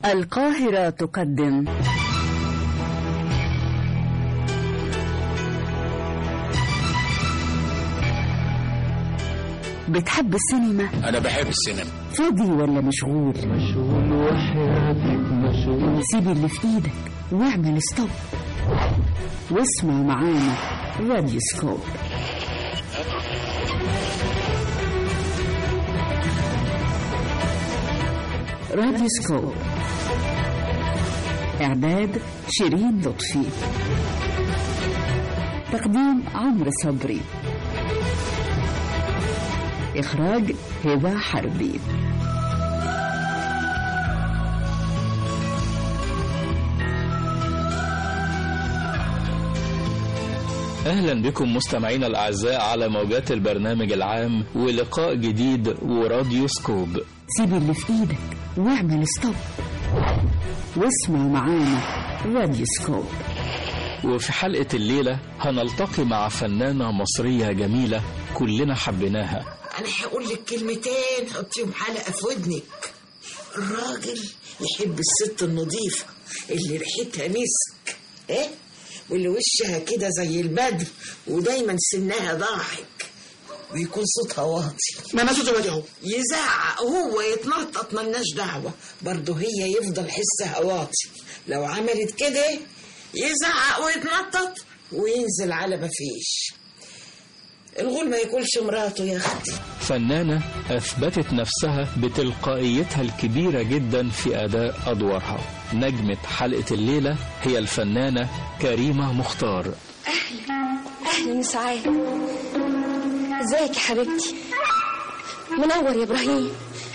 القاهرة تقدم بتحب السينما؟ أنا بحب السينما فاضي ولا مشغول؟ مشغول وحياتك مشغول سيب اللي في ايدك واعمل ستوب واسمع معانا راديو سكوب راديو سكوب إعداد شيرين لطفي تقديم عمرو صبري إخراج هبة حربي أهلا بكم مستمعينا الأعزاء على موجات البرنامج العام ولقاء جديد وراديو سكوب سيب اللي في ايدك واعمل ستوب واسمع معانا راديو سكوب وفي حلقة الليلة هنلتقي مع فنانة مصرية جميلة كلنا حبيناها انا هقول لك كلمتين حطيهم حلقه في ودنك الراجل يحب الست النظيفه اللي ريحتها مسك ايه واللي وشها كده زي البدر ودايما سنها ضاحك ويكون صوتها واطي ما انا صوتي واطي اهو يزعق هو يتنطط ملناش دعوة برضه هي يفضل حسها واطي لو عملت كده يزعق ويتنطط وينزل على مفيش الغول ما ياكلش مراته يا اختي فنانة أثبتت نفسها بتلقائيتها الكبيرة جدا في أداء أدوارها نجمة حلقة الليلة هي الفنانة كريمة مختار اهلا سعاد ازيك يا حبيبتي منور يا ابراهيم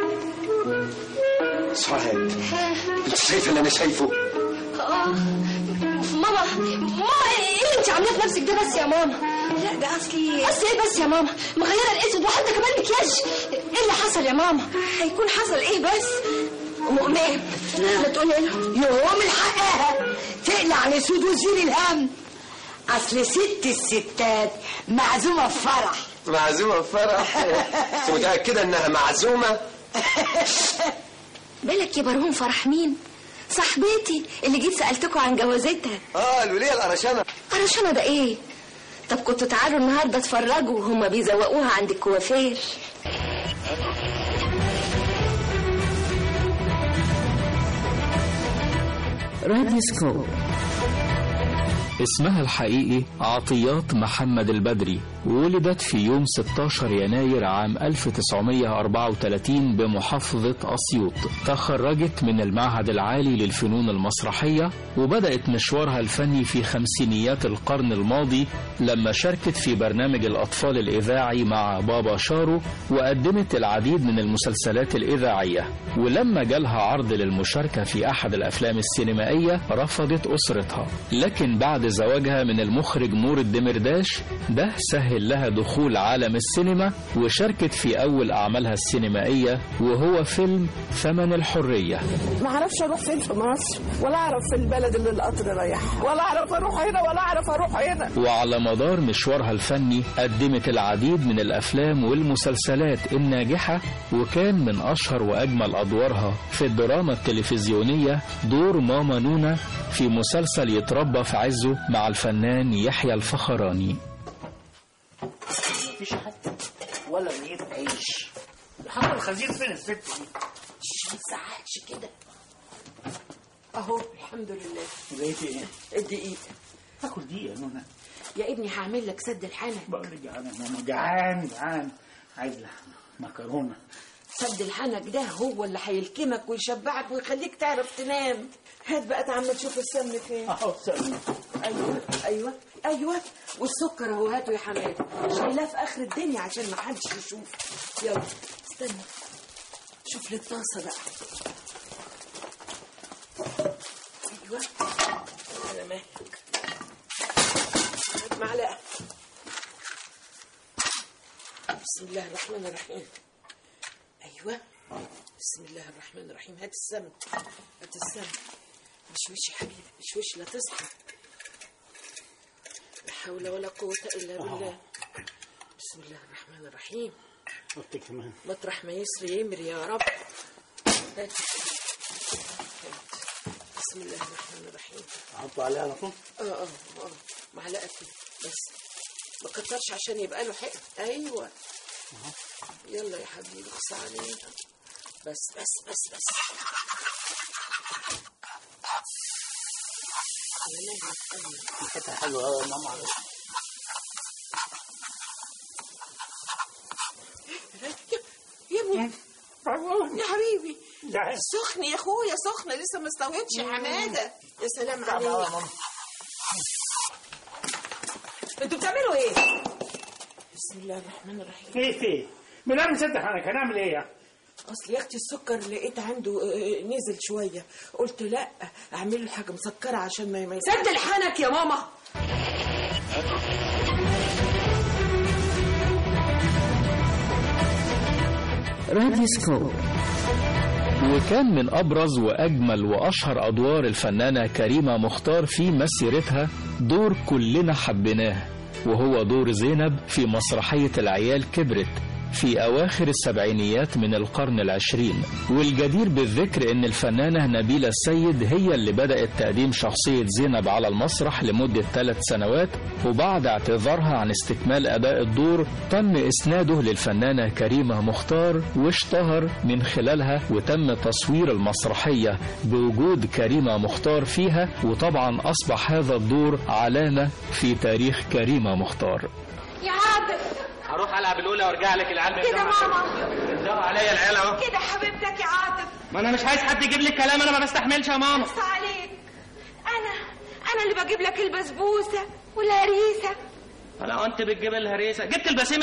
سعاد انت شايف اللي انا شايفه آه. ماما ماما ايه اللي انت عاملاه في نفسك ده بس يا ماما لا ده اصلي بس ايه بس يا ماما مغيره الاسود وحتى كمان مكياج ايه اللي حصل يا ماما هيكون حصل ايه بس مؤمن ما تقولي له يوم الحقها تقلع الاسود وزير الهم اصل ست الستات معزومه في فرح معزومه في فرح انت متاكده انها معزومه بالك يا برهون فرح مين صاحبتي اللي جيت سألتكوا عن جوازتها اه الوليه القرشانه قرشانة ده ايه طب كنتوا تعالوا النهارده اتفرجوا هما بيزوقوها عند الكوافير راديو سكوب اسمها الحقيقي عطيات محمد البدري ولدت في يوم 16 يناير عام 1934 بمحافظة أسيوط تخرجت من المعهد العالي للفنون المسرحية وبدأت مشوارها الفني في خمسينيات القرن الماضي لما شاركت في برنامج الأطفال الإذاعي مع بابا شارو وقدمت العديد من المسلسلات الإذاعية ولما جالها عرض للمشاركة في أحد الأفلام السينمائية رفضت أسرتها لكن بعد زواجها من المخرج نور الدمرداش ده سهل لها دخول عالم السينما وشاركت في أول أعمالها السينمائية وهو فيلم ثمن الحرية ما اعرفش اروح فين في مصر ولا اعرف في البلد اللي القطر رايح ولا اعرف اروح هنا ولا اعرف اروح هنا وعلى مدار مشوارها الفني قدمت العديد من الأفلام والمسلسلات الناجحة وكان من أشهر وأجمل أدوارها في الدراما التلفزيونية دور ماما نونا في مسلسل يتربى في عزه مع الفنان يحيى الفخراني مفيش حتى ولا رغيف عيش حتى الخنزير فين الست دي ما تزعقش كده اهو الحمد لله بقيت ايه الدقيق هاكل دي يا نونا يا ابني هعمل لك سد الحنك بقول لك جعان يا ماما جعان جعان عايز لحمه مكرونه سد الحنك ده هو اللي هيلكمك ويشبعك ويخليك تعرف تنام هات بقى تعمل تشوف السمن فين اهو سلمى ايوه ايوه ايوه والسكر اهو هاته يا حماد شايلاه في اخر الدنيا عشان ما حدش يشوف يلا استنى شوف لي الطاسه بقى ايوه على مهلك هات معلقه بسم الله الرحمن الرحيم ايوه بسم الله الرحمن الرحيم هات السمن هات السمن مشوش يا حبيبي مشوش لا تصحى لا حول ولا قوة إلا بالله بسم الله الرحمن الرحيم قلت كمان مطرح ما يسري يمري يا رب هات. بسم الله الرحمن الرحيم حطوا عليها على طول اه اه اه معلقه فيه بس ما كترش عشان يبقى له حق ايوه يلا يا حبيبي اقصى علينا بس بس بس بس يا لهوي أيوة. ريحتها حلوه قوي يا ماما يا ابني يا حبيبي ده سخن يا اخويا سخن لسه ما استويتش يا حماده يا سلام تعب قوي يا عليك ماما انتوا بتعملوا ايه بسم الله الرحمن الرحيم ايه في من انا مصدق انا كان اعمل ايه يعني؟ اصل يا اختي السكر لقيت عنده آه، نزل شويه قلت لا اعمل له حاجه مسكره عشان ما ما سد لحنك يا ماما راديوسكوب وكان من أبرز وأجمل وأشهر أدوار الفنانة كريمة مختار في مسيرتها دور كلنا حبيناه وهو دور زينب في مسرحية العيال كبرت في أواخر السبعينيات من القرن العشرين والجدير بالذكر أن الفنانة نبيلة السيد هي اللي بدأت تقديم شخصية زينب على المسرح لمدة ثلاث سنوات وبعد اعتذارها عن استكمال أداء الدور تم إسناده للفنانة كريمة مختار واشتهر من خلالها وتم تصوير المسرحية بوجود كريمة مختار فيها وطبعا أصبح هذا الدور علامة في تاريخ كريمة مختار يا عاطف هروح العب الاولى وارجع لك العيال كده ماما بيضربوا عليا العيال اهو كده حبيبتك يا عاطف ما انا مش عايز حد يجيب لي كلام انا ما بستحملش يا ماما بص عليك انا انا اللي بجيب لك البسبوسه والهريسه انا وانت بتجيب الهريسه جبت البسيمه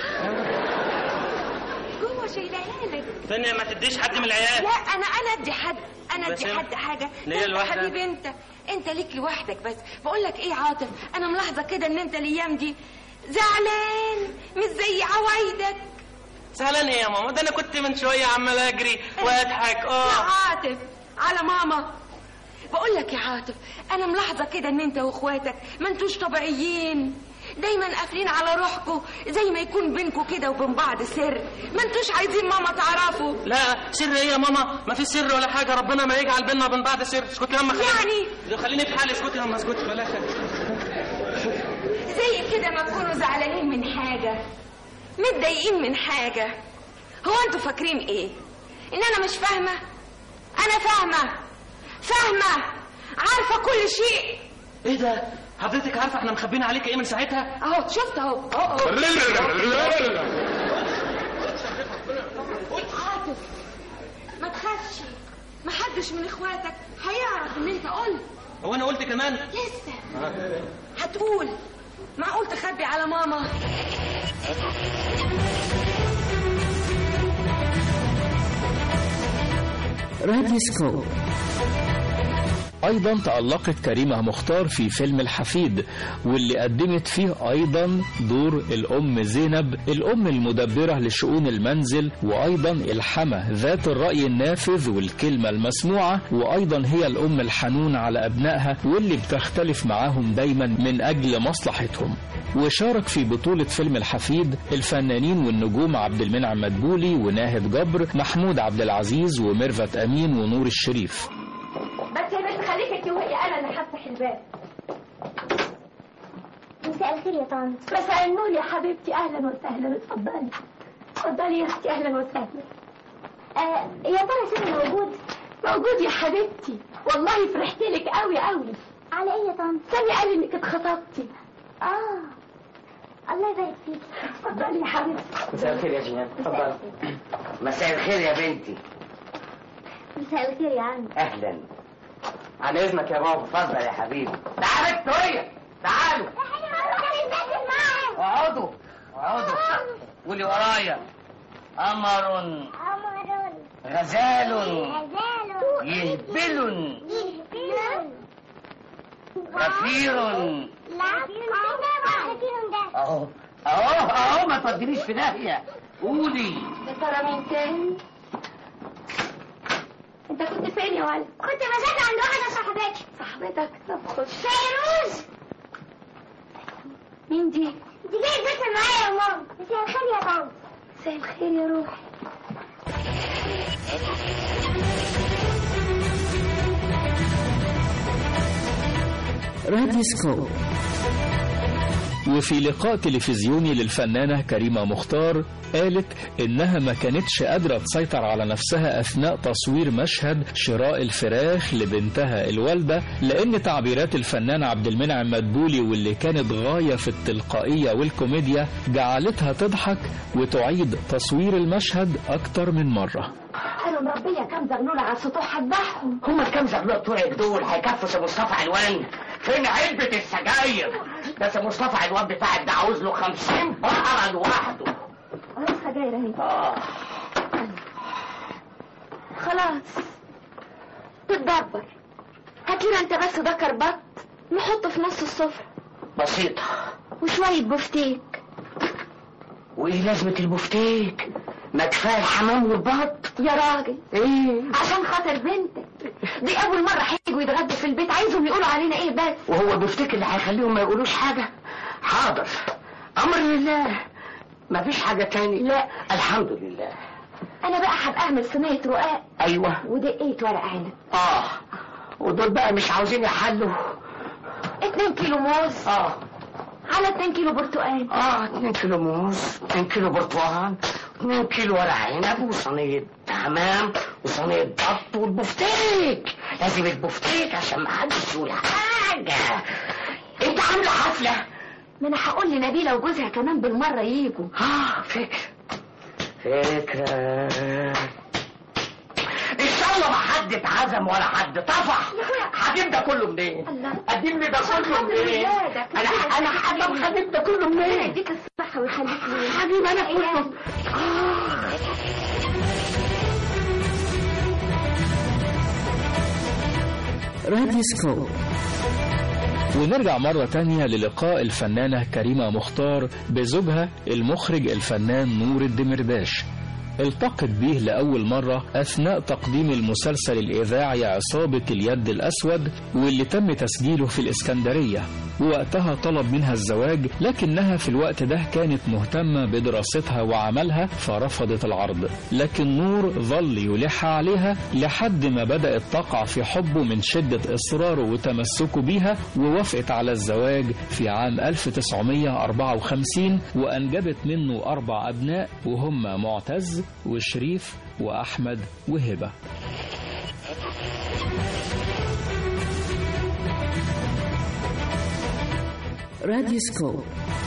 جوه شايلها لك فين ما تديش حد من العيال لا انا انا ادي حد انا ادي بسام. حد حاجه ليا ده انت لوحدك؟ حبيبي انت انت ليك لوحدك بس بقول لك ايه يا عاطف انا ملاحظه كده ان انت الايام دي زعلان مش زي عوايدك زعلان ايه يا ماما ده انا كنت من شويه عمال اجري واضحك يا اه عاطف على ماما بقول لك يا عاطف انا ملاحظه كده ان انت واخواتك ما انتوش طبيعيين دايما قافلين على روحكم زي ما يكون بينكم كده وبين بعض سر ما انتوش عايزين ماما تعرفوا لا سر ايه يا ماما ما في سر ولا حاجه ربنا ما يجعل بيننا وبين بعض سر اسكتي يا اما يعني؟ ده خليني في حالي اسكتي يا اما اسكتي بلاش زي كده ما تكونوا زعلانين من حاجة متضايقين من حاجة هو انتوا فاكرين ايه ان انا مش فاهمة انا فاهمة فاهمة عارفة كل شيء ايه ده حضرتك عارفه احنا مخبيين عليك ايه من ساعتها اهو شفت اهو اهو اهو عاطف ما تخافش محدش من اخواتك هيعرف ان انت قلت هو انا قلت كمان لسه هتقول معقول تخبي على ماما راديوسكوب أيضا تألقت كريمة مختار في فيلم الحفيد واللي قدمت فيه أيضا دور الأم زينب الأم المدبرة لشؤون المنزل وأيضا الحمى ذات الرأي النافذ والكلمة المسموعة وأيضا هي الأم الحنون على أبنائها واللي بتختلف معاهم دايما من أجل مصلحتهم وشارك في بطولة فيلم الحفيد الفنانين والنجوم عبد المنعم مدبولي وناهد جبر محمود عبد العزيز وميرفت أمين ونور الشريف بس يا بنت خليك انت وهي انا اللي هفتح الباب مساء الخير يا طنط مساء النور يا حبيبتي اهلا وسهلا اتفضلي اتفضلي يا اختي اهلا وسهلا آه يا ترى سيدي موجود موجود يا حبيبتي والله فرحت لك قوي قوي على ايه يا طنط سامي قال لي انك اتخطبتي اه الله يبارك فيك اتفضلي يا حبيبتي مساء الخير يا جيهان اتفضل مساء الخير يا بنتي مساء الخير يا عم اهلا عن اذنك يا بابا اتفضل يا حبيبي تعالوا شويه تعالوا اقعدوا اقعدوا قولي ورايا قمر غزال يهبل غفير اهو اهو اهو ما تودينيش في داهيه قولي يا ترى مين تاني انت كنت فين يا ولد كنت بذاكر عند واحده صاحبتي صاحبتك طب خش فيروز مين دي دي جايه تذاكر معايا يا ماما مساء الخير يا طنط مساء الخير يا روحي راديوسكوب وفي لقاء تلفزيوني للفنانة كريمة مختار قالت إنها ما كانتش قادرة تسيطر على نفسها أثناء تصوير مشهد شراء الفراخ لبنتها الوالدة لأن تعبيرات الفنان عبد المنعم مدبولي واللي كانت غاية في التلقائية والكوميديا جعلتها تضحك وتعيد تصوير المشهد أكتر من مرة انا مربيه كام زغلوله على السطوح هذبحهم هما الكام زغلول بتوعك دول هيكفوا سي مصطفى علوان فين علبة السجاير ده سي مصطفى علوان بتاعك ده عاوز له 50 بقرة لوحده اهو سجاير اهي اه خلاص تتدبر هات لنا انت بس ده كربات نحطه في نص السفره بسيطة وشويه بفتيك وايه لازمة البفتيك ما كفاية الحمام والبط يا راجل ايه عشان خاطر بنتك دي اول مره هيجوا يتغدوا في البيت عايزهم يقولوا علينا ايه بس وهو البفتيك اللي هيخليهم ما يقولوش حاجة حاضر امر لله ما فيش حاجة تاني لا الحمد لله انا بقى هبقى اعمل صينيه رقاق ايوه ودقية ورق عنب اه ودول بقى مش عاوزين يحلوا اتنين كيلو موز اه على اتنين كيلو برتقال اه 2 كيلو موز 2 كيلو برتقال 2 كيلو ورق عنب وصينية حمام وصينية بط والبفتيك لازم البفتيك عشان ما حدش يقول حاجة انت عاملة حفلة ما انا هقول لنبيله وجوزها كمان بالمره يجوا اه فكرة فكرة ان شاء الله ما حد اتعزم ولا حد طفح هجيب ده كله منين؟ الله. اجيب لي ده عشان كله خاطر منين؟ ولادك. انا انا هجيب هجيب ده كله ربنا منين؟ يديك الصحه ويخليك لي حبيبي انا كله راديوسكوب ونرجع مرة تانية للقاء الفنانة كريمة مختار بزوجها المخرج الفنان نور الدمرداش التقت به لأول مرة أثناء تقديم المسلسل الإذاعي عصابة اليد الأسود واللي تم تسجيله في الإسكندرية ووقتها طلب منها الزواج لكنها في الوقت ده كانت مهتمة بدراستها وعملها فرفضت العرض لكن نور ظل يلح عليها لحد ما بدأت تقع في حبه من شدة إصراره وتمسكه بيها ووافقت على الزواج في عام 1954 وأنجبت منه أربع أبناء وهم معتز وشريف وأحمد وهبة راديوسكوب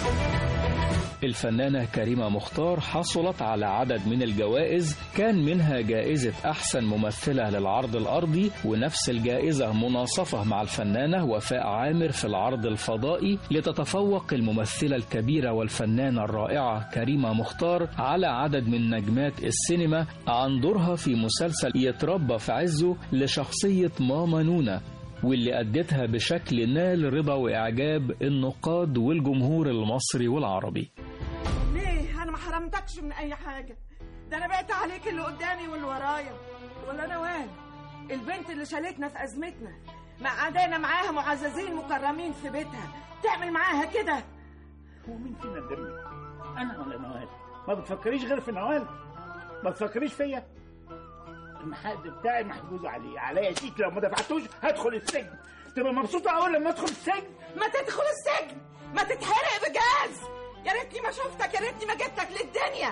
الفنانة كريمة مختار حصلت على عدد من الجوائز كان منها جائزة أحسن ممثلة للعرض الأرضي ونفس الجائزة مناصفة مع الفنانة وفاء عامر في العرض الفضائي لتتفوق الممثلة الكبيرة والفنانة الرائعة كريمة مختار على عدد من نجمات السينما عن دورها في مسلسل يتربى في عزه لشخصية ماما نونا واللي أدتها بشكل نال رضا وإعجاب النقاد والجمهور المصري والعربي ليه انا ما حرمتكش من اي حاجه ده انا بقيت عليك اللي قدامي واللي ورايا ولا نوال البنت اللي شالتنا في ازمتنا قعدانا معاها معززين مكرمين في بيتها تعمل معاها كده هو مين فينا الدم انا ولا نوال ما بتفكريش غير في نوال ما تفكريش فيا المحاد بتاعي محجوز عليه عليا شيك لو ما دفعتوش هدخل السجن تبقى مبسوطه اول لما ادخل السجن ما تدخل السجن ما تتحرق بجاز يا ريتني ما شفتك يا ريتني ما جبتك للدنيا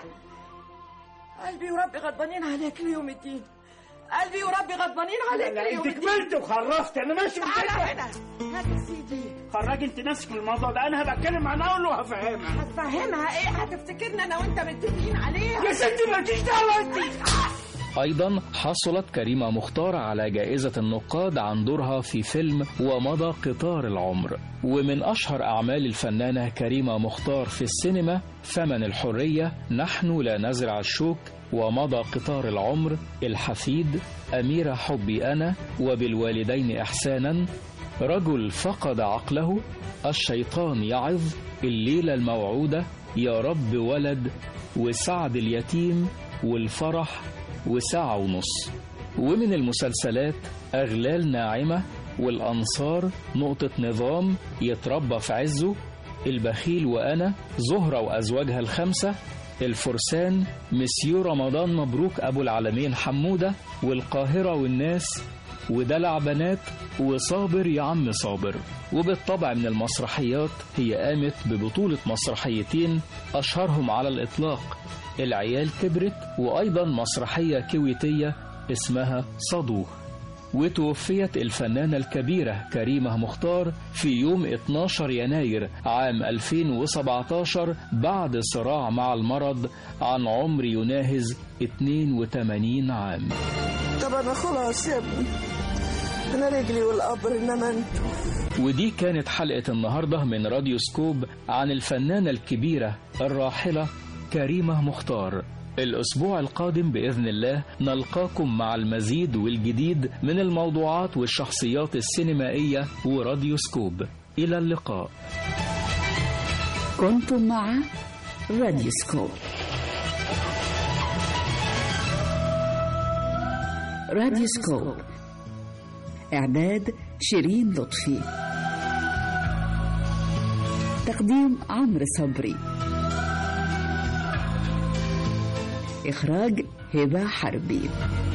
قلبي وربي غضبانين عليك ليوم الدين قلبي وربي غضبانين عليك لا ليوم انت الدين كبرت وخرفت انا ماشي من تعالى كده هنا هات يا سيدي خرجي انت نفسك من الموضوع ده انا هبقى اتكلم مع ناول وهفهمها هتفهمها ايه هتفتكرنا انا وانت متفقين عليها يا ستي مالكيش دعوه انت أيضا حصلت كريمة مختار على جائزة النقاد عن دورها في فيلم ومضى قطار العمر ومن أشهر أعمال الفنانة كريمة مختار في السينما ثمن الحرية نحن لا نزرع الشوك ومضى قطار العمر الحفيد أميرة حبي أنا وبالوالدين إحسانا رجل فقد عقله الشيطان يعظ الليلة الموعودة يا رب ولد وسعد اليتيم والفرح وساعة ونص ومن المسلسلات أغلال ناعمة والأنصار نقطة نظام يتربى في عزه البخيل وأنا زهرة وأزواجها الخمسة الفرسان مسيو رمضان مبروك أبو العالمين حمودة والقاهرة والناس ودلع بنات وصابر يا عم صابر وبالطبع من المسرحيات هي قامت ببطولة مسرحيتين أشهرهم على الإطلاق العيال كبرت وأيضا مسرحية كويتية اسمها صدوه وتوفيت الفنانة الكبيرة كريمة مختار في يوم 12 يناير عام 2017 بعد صراع مع المرض عن عمر يناهز 82 عام طب انا خلاص يا ابني انا رجلي والقبر انما انتوا ودي كانت حلقة النهاردة من راديو سكوب عن الفنانة الكبيرة الراحلة كريمة مختار الأسبوع القادم بإذن الله نلقاكم مع المزيد والجديد من الموضوعات والشخصيات السينمائية وراديو سكوب إلى اللقاء كنتم مع راديو سكوب راديو سكوب إعداد شيرين لطفي تقديم عمرو صبري إخراج هبة حربي